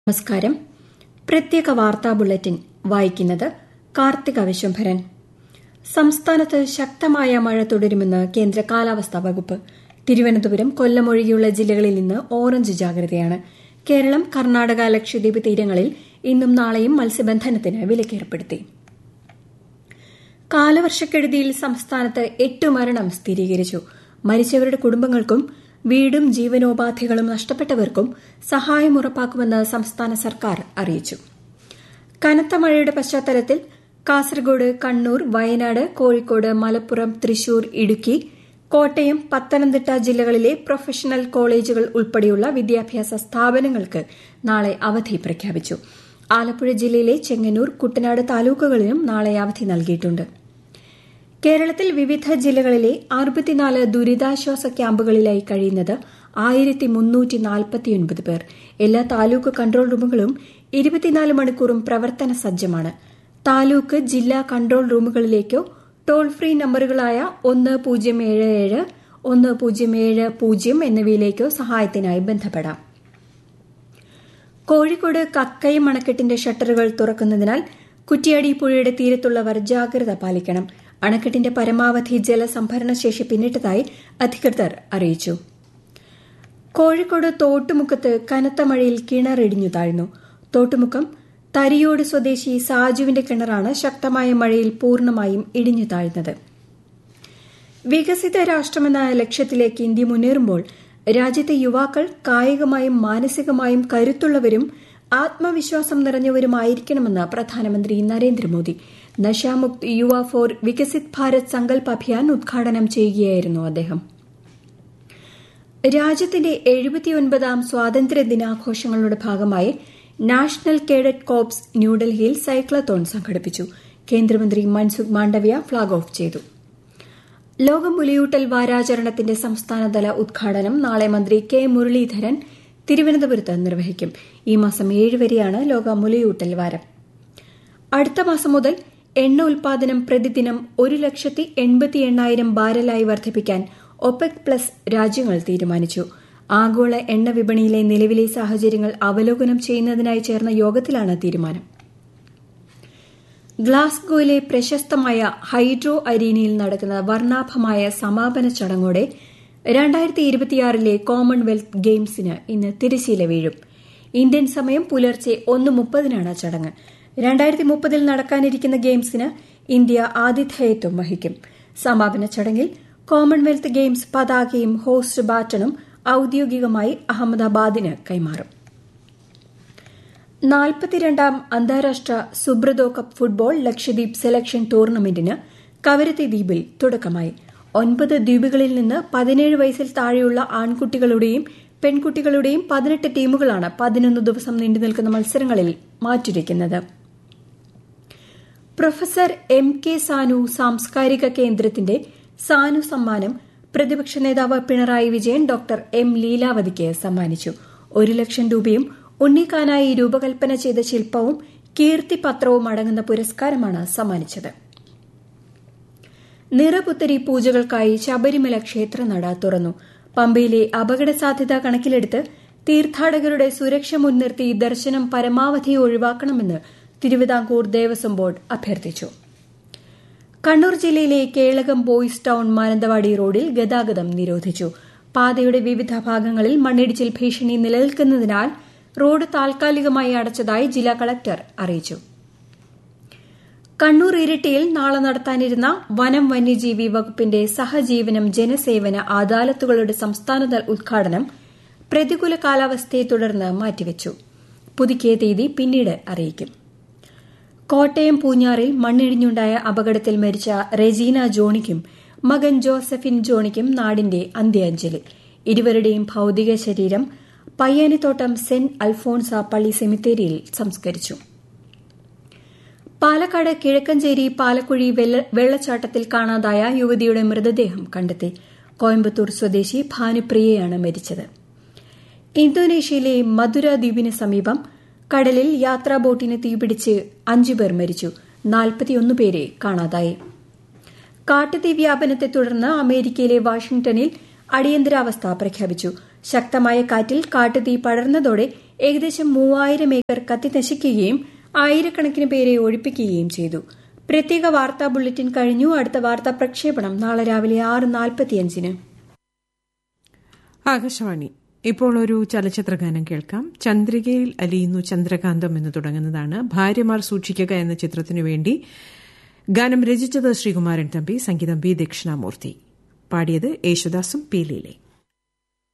നമസ്കാരം പ്രത്യേക വാർത്താ ബുള്ളറ്റിൻ വായിക്കുന്നത് കാർത്തിക വിശ്വംഭരൻ സംസ്ഥാനത്ത് ശക്തമായ മഴ തുടരുമെന്ന് കേന്ദ്ര കാലാവസ്ഥാ വകുപ്പ് തിരുവനന്തപുരം കൊല്ലം ഒഴികെയുള്ള ജില്ലകളിൽ ഇന്ന് ഓറഞ്ച് ജാഗ്രതയാണ് കേരളം കർണാടക ലക്ഷദ്വീപ് തീരങ്ങളിൽ ഇന്നും നാളെയും മത്സ്യബന്ധനത്തിന് വിലക്കേർപ്പെടുത്തി കാലവർഷക്കെടുതിയിൽ സംസ്ഥാനത്ത് എട്ട് മരണം സ്ഥിരീകരിച്ചു മരിച്ചവരുടെ കുടുംബങ്ങൾക്കും വീടും ജീവനോപാധികളും നഷ്ടപ്പെട്ടവർക്കും സഹായം ഉറപ്പാക്കുമെന്ന് സംസ്ഥാന സർക്കാർ അറിയിച്ചു കനത്ത മഴയുടെ പശ്ചാത്തലത്തിൽ കാസർഗോഡ് കണ്ണൂർ വയനാട് കോഴിക്കോട് മലപ്പുറം തൃശൂർ ഇടുക്കി കോട്ടയം പത്തനംതിട്ട ജില്ലകളിലെ പ്രൊഫഷണൽ കോളേജുകൾ ഉൾപ്പെടെയുള്ള വിദ്യാഭ്യാസ സ്ഥാപനങ്ങൾക്ക് നാളെ അവധി പ്രഖ്യാപിച്ചു ആലപ്പുഴ ജില്ലയിലെ ചെങ്ങന്നൂർ കുട്ടനാട് താലൂക്കുകളിലും നാളെ അവധി നൽകിയിട്ടുണ്ട് കേരളത്തിൽ വിവിധ ജില്ലകളിലെ അറുപത്തിനാല് ദുരിതാശ്വാസ ക്യാമ്പുകളിലായി കഴിയുന്നത് ആയിരത്തി മുന്നൂറ്റി നാൽപ്പത്തിയൊൻപത് പേർ എല്ലാ താലൂക്ക് കൺട്രോൾ റൂമുകളും ഇരുപത്തിനാല് മണിക്കൂറും പ്രവർത്തന സജ്ജമാണ് താലൂക്ക് ജില്ലാ കൺട്രോൾ റൂമുകളിലേക്കോ ടോൾ ഫ്രീ നമ്പറുകളായ ഒന്ന് പൂജ്യം ഏഴ് ഏഴ് ഒന്ന് പൂജ്യം ഏഴ് പൂജ്യം എന്നിവയിലേക്കോ സഹായത്തിനായി ബന്ധപ്പെടാം കോഴിക്കോട് കക്കയം അണക്കെട്ടിന്റെ ഷട്ടറുകൾ തുറക്കുന്നതിനാൽ കുറ്റിയാടി പുഴയുടെ തീരത്തുള്ളവർ ജാഗ്രത പാലിക്കണം അണക്കെട്ടിന്റെ പരമാവധി ജലസംഭരണ ശേഷി പിന്നിട്ടതായി അധികൃതർ അറിയിച്ചു കോഴിക്കോട് തോട്ടുമുക്കത്ത് കനത്ത മഴയിൽ കിണറിടിഞ്ഞു താഴ്ന്നു തോട്ടുമുക്കം തരിയോട് സ്വദേശി സാജുവിന്റെ കിണറാണ് ശക്തമായ മഴയിൽ പൂർണ്ണമായും ഇടിഞ്ഞു താഴ്ന്നത് വികസിത രാഷ്ട്രമെന്ന ലക്ഷ്യത്തിലേക്ക് ഇന്ത്യ മുന്നേറുമ്പോൾ രാജ്യത്തെ യുവാക്കൾ കായികമായും മാനസികമായും കരുത്തുള്ളവരും ആത്മവിശ്വാസം നിറഞ്ഞവരുമായിരിക്കണമെന്ന് പ്രധാനമന്ത്രി നരേന്ദ്രമോദി നശാമുക്ത് യുവ ഫോർ വികസിത് ഭാരത് സങ്കൽപ് അഭിയാൻ ഉദ്ഘാടനം ചെയ്യുകയായിരുന്നു അദ്ദേഹം രാജ്യത്തിന്റെ എഴുപത്തിയൊൻപതാം സ്വാതന്ത്ര്യ ദിനാഘോഷങ്ങളുടെ ഭാഗമായി നാഷണൽ കേഡറ്റ് കോപ്സ് ന്യൂഡൽഹിയിൽ സൈക്ലത്തോൺ സംഘടിപ്പിച്ചു കേന്ദ്രമന്ത്രി മൻസുഖ് മാണ്ഡവ്യ ഫ്ളാഗ് ഓഫ് ചെയ്തു ലോക മുലയൂട്ടൽ വാരാചരണത്തിന്റെ സംസ്ഥാനതല ഉദ്ഘാടനം നാളെ മന്ത്രി കെ മുരളീധരൻ തിരുവനന്തപുരത്ത് നിർവഹിക്കും ഈ മാസം ഏഴ് വരെയാണ് ലോക മുലയൂട്ടൽ വാരം അടുത്ത മാസം മുതൽ എണ്ണ ഉൽപാദനം പ്രതിദിനം ഒരു ലക്ഷത്തി എൺപത്തി എണ്ണായിരം ബാരലായി വർദ്ധിപ്പിക്കാൻ ഒപെക് പ്ലസ് രാജ്യങ്ങൾ തീരുമാനിച്ചു ആഗോള എണ്ണ വിപണിയിലെ നിലവിലെ സാഹചര്യങ്ങൾ അവലോകനം ചെയ്യുന്നതിനായി ചേർന്ന യോഗത്തിലാണ് തീരുമാനം ഗ്ലാസ്ഗോയിലെ പ്രശസ്തമായ ഹൈഡ്രോ അരീനയിൽ നടക്കുന്ന വർണ്ണാഭമായ സമാപന ചടങ്ങോടെ രണ്ടായിരത്തി ഇരുപത്തിയാറിലെ കോമൺവെൽത്ത് ഗെയിംസിന് ഇന്ന് തിരശീല വീഴും ഇന്ത്യൻ സമയം പുലർച്ചെ ഒന്ന് മുപ്പതിനാണ് ചടങ്ങ് രണ്ടായിരത്തി മുപ്പതിൽ നടക്കാനിരിക്കുന്ന ഗെയിംസിന് ഇന്ത്യ ആതിഥേയത്വം വഹിക്കും സമാപന ചടങ്ങിൽ കോമൺവെൽത്ത് ഗെയിംസ് പതാകയും ഹോസ്റ്റ് ബാറ്റണും ഔദ്യോഗികമായി അഹമ്മദാബാദിന് കൈമാറും നാൽപ്പത്തിരണ്ടാം അന്താരാഷ്ട്ര Subroto cup football Lakshadweep selection ടൂർണമെന്റിന് കവരത്തി ദ്വീപിൽ തുടക്കമായി ഒൻപത് ദ്വീപുകളിൽ നിന്ന് പതിനേഴ് വയസ്സിൽ താഴെയുള്ള ആൺകുട്ടികളുടെയും പെൺകുട്ടികളുടെയും പതിനെട്ട് ടീമുകളാണ് പതിനൊന്ന് ദിവസം നീണ്ടുനിൽക്കുന്ന മത്സരങ്ങളിൽ മാറ്റുരയ്ക്കുന്നത് പ്രൊഫസർ എം കെ സാനു സാംസ്കാരിക കേന്ദ്രത്തിന്റെ സാനു സമ്മാനം പ്രതിപക്ഷ നേതാവ് പിണറായി വിജയൻ ഡോക്ടർ എം ലീലാവതിക്ക് സമ്മാനിച്ചു ഒരു ലക്ഷം രൂപയും ഉണ്ണിക്കാനായി രൂപകൽപ്പന ചെയ്ത ശില്പവും കീർത്തിപത്രവും അടങ്ങുന്ന പുരസ്കാരമാണ് സമ്മാനിച്ചത് നിറപുത്തരി പൂജകൾക്കായി ശബരിമല ക്ഷേത്രനട തുറന്നു പമ്പയിലെ അപകട സാധ്യത കണക്കിലെടുത്ത് തീർത്ഥാടകരുടെ സുരക്ഷ മുൻനിർത്തി ദർശനം പരമാവധി ഒഴിവാക്കണമെന്ന് തിരുവിതാംകൂർ ദേവസ്വം ബോർഡ് അഭ്യർത്ഥിച്ചു കണ്ണൂർ ജില്ലയിലെ കേളകം ബോയ്സ് ടൌൺ മാനന്തവാടി റോഡിൽ ഗതാഗതം നിരോധിച്ചു പാതയുടെ വിവിധ ഭാഗങ്ങളിൽ മണ്ണിടിച്ചിൽ ഭീഷണി നിലനിൽക്കുന്നതിനാൽ റോഡ് താൽക്കാലികമായി അടച്ചതായി ജില്ലാ കളക്ടർ അറിയിച്ചു കണ്ണൂർ ഇരിട്ടിയിൽ നാളെ നടത്താനിരുന്ന വനം വന്യജീവി വകുപ്പിന്റെ സഹജീവനം ജനസേവന അദാലത്തുകളുടെ സംസ്ഥാനതല ഉദ്ഘാടനം പ്രതികൂല കാലാവസ്ഥയെ തുടർന്ന് മാറ്റിവച്ചു പുതുക്കിയ തീയതി പിന്നീട് അറിയിക്കും കോട്ടയം പൂഞ്ഞാറിൽ മണ്ണിടിഞ്ഞുണ്ടായ അപകടത്തിൽ മരിച്ച റെജീന ജോണിക്കും മകൻ ജോസഫിൻ ജോണിക്കും നാടിന്റെ അന്ത്യാഞ്ജലി ഇരുവരുടെയും ഭൌതിക ശരീരം പയ്യാനിത്തോട്ടം സെന്റ് അൽഫോൺസ പള്ളി സെമിത്തേരിയിൽ സംസ്കരിച്ചു പാലക്കാട് കിഴക്കഞ്ചേരി പാലക്കുഴി വെള്ളച്ചാട്ടത്തിൽ കാണാതായ യുവതിയുടെ മൃതദേഹം കണ്ടെത്തി കോയമ്പത്തൂർ സ്വദേശി ഭാനുപ്രിയയാണ് മരിച്ചത് ഇന്തോനേഷ്യയിലെ മധുര ദ്വീപിന് സമീപം കടലിൽ യാത്രാ ബോട്ടിന് തീപിടിച്ച് അഞ്ചുപേർ മരിച്ചു നാൽപ്പത്തിയൊന്ന് പേരെ കാണാതായി കാട്ടുതീ വ്യാപനത്തെ തുടർന്ന് അമേരിക്കയിലെ വാഷിംഗ്ടണിൽ അടിയന്തരാവസ്ഥ പ്രഖ്യാപിച്ചു ശക്തമായ കാറ്റിൽ കാട്ടുതീ പടർന്നതോടെ ഏകദേശം മൂവായിരം ഏക്കർ കത്തിനശിക്കുകയും ആയിരക്കണക്കിന് പേരെ ഒഴിപ്പിക്കുകയും ചെയ്തു പ്രത്യേക വാർത്താ ബുള്ളറ്റിൻ കഴിഞ്ഞു അടുത്ത വാർത്താ പ്രക്ഷേപണം നാളെ രാവിലെ ആറ് നാൽപ്പത്തിയഞ്ചിന് ആകാശവാണി ഇപ്പോൾ ഒരു ചലച്ചിത്ര ഗാനം കേൾക്കാം ചന്ദ്രികയിൽ അലിയുന്നു ചന്ദ്രകാന്തം എന്ന് തുടങ്ങുന്നതാണ് ഭാര്യമാർ സൂക്ഷിക്കുക എന്ന ചിത്രത്തിനു വേണ്ടി ഗാനം രചിച്ചത് ശ്രീകുമാരൻ തമ്പി സംഗീതം ബി ദക്ഷിണാമൂർത്തി പാടിയത് യേശുദാസും പി ലീലേ